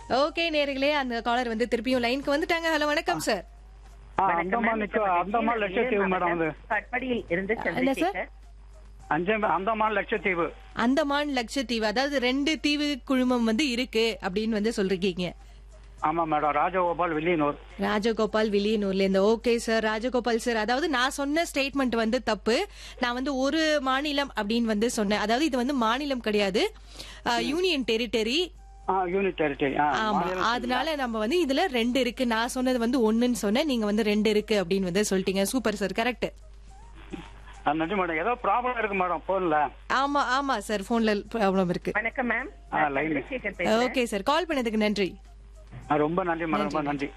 Okay நேர்களே அந்த collar வந்து திருப்பியும் லைனுக்கு வந்துட்டாங்க ஹலோ வணக்கம் சார் ஆ, வணக்கம் அந்தமான் மேம். நிக்க- அந்தமான் லட்சத்தீவு மேடம் அது பட்படியில் இருந்து என்ன சார்? சந்திரசேகர் அஞ்சு அந்தமான் லட்சத்தீவு அந்தமான் லட்சத்தீவு அதாவது ரெண்டு தீவு குழுமம் வந்து இருக்கு அப்படின்னு வந்து சொல்றீங்க ஆமா மேடம் ராஜகோபால் வில்லியனூர் ராஜகோபால் வில்லியனூர்ல இருந்து ஓகே சார் ராஜகோபால் சார் அதாவது நான் சொன்ன ஸ்டேட்மெண்ட் வந்து தப்பு நான் வந்து ஒரு மாநிலம் அப்படின்னு வந்து சொன்னேன் அதாவது இது வந்து மாநிலம் கிடையாது யூனியன் டெரிட்டரி ஆ யூனிட் டெரிட்டரி ஆ ஆமா மாநிலம் அதனால நம்ம வந்து இதுல ரெண்டு இருக்கு நான் சொன்னது வந்து ஒண்ணுன்னு சொன்னேன் நீங்க வந்து ரெண்டு இருக்கு அப்படின்னு வந்து சொல்லிட்டீங்க சூப்பர் சார் கரெக்ட் ஆ, நன்றி மேடம் ஏதோ ப்ராப்ளம் இருக்கு மேடம் போன்ல ஆமா ஆமா சார் போன்ல ப்ராப்ளம் இருக்கு வணக்கம் மேம் ஆ, நான் line. சந்திரசேகர் பேசுறேன் ஓகே சார் கால் பண்ணதுக்கு நன்றி ஆ, ரொம்ப நன்றி மேடம் ரொம்ப நன்றி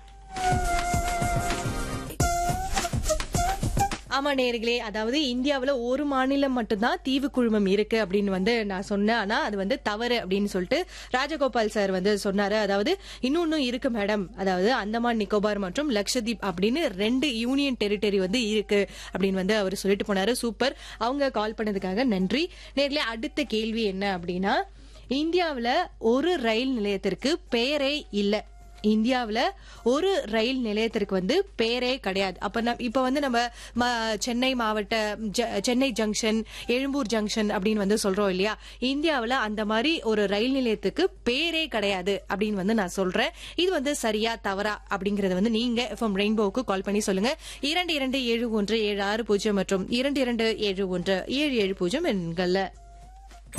ஆமா நேர்களே அதாவது இந்தியாவுல ஒரு மாநிலம் மட்டும்தான் தீவு குழுமம் இருக்கு அப்படின்னு வந்து நான் சொன்னேன் ஆனா அது வந்து தவறு அப்படின்னு சொல்லிட்டு ராஜகோபால் சார் வந்து சொன்னாரு அதாவது இன்னொன்னும் இருக்கு மேடம் அதாவது அந்தமான் நிக்கோபார் மற்றும் லக்ஷதீப் அப்படின்னு ரெண்டு யூனியன் டெரிட்டரி வந்து இருக்கு அப்படின்னு வந்து அவர் சொல்லிட்டு போனாரு சூப்பர் அவங்க கால் பண்ணதுக்காக நன்றி நேர்களே அடுத்த கேள்வி என்ன அப்படின்னா இந்தியாவுல ஒரு ரயில் நிலையத்திற்கு பெயரே இல்ல இந்தியாவுல ஒரு ரயில் நிலையத்திற்கு வந்து பேரே கிடையாது அப்ப நம் இப்ப வந்து நம்ம ம- சென்னை மாவட்ட ஜ- சென்னை ஜங்ஷன் எழும்பூர் ஜங்ஷன் அப்படின்னு வந்து சொல்றோம் இல்லையா இந்தியாவுல அந்த மாதிரி ஒரு ரயில் நிலையத்துக்கு பேரே கிடையாது அப்படின்னு வந்து நான் சொல்றேன் இது வந்து சரியா தவறா அப்படிங்கறது வந்து நீங்க எஃப்எம் ரெயின்போவுக்கு கால் பண்ணி சொல்லுங்க இரண்டு இரண்டு ஏழு ஒன்று ஏழு ஆறு பூஜ்ஜியம் மற்றும் இரண்டு இரண்டு ஏழு ஒன்று ஏழு ஏழு பூஜ்ஜியம் எண்கள்ல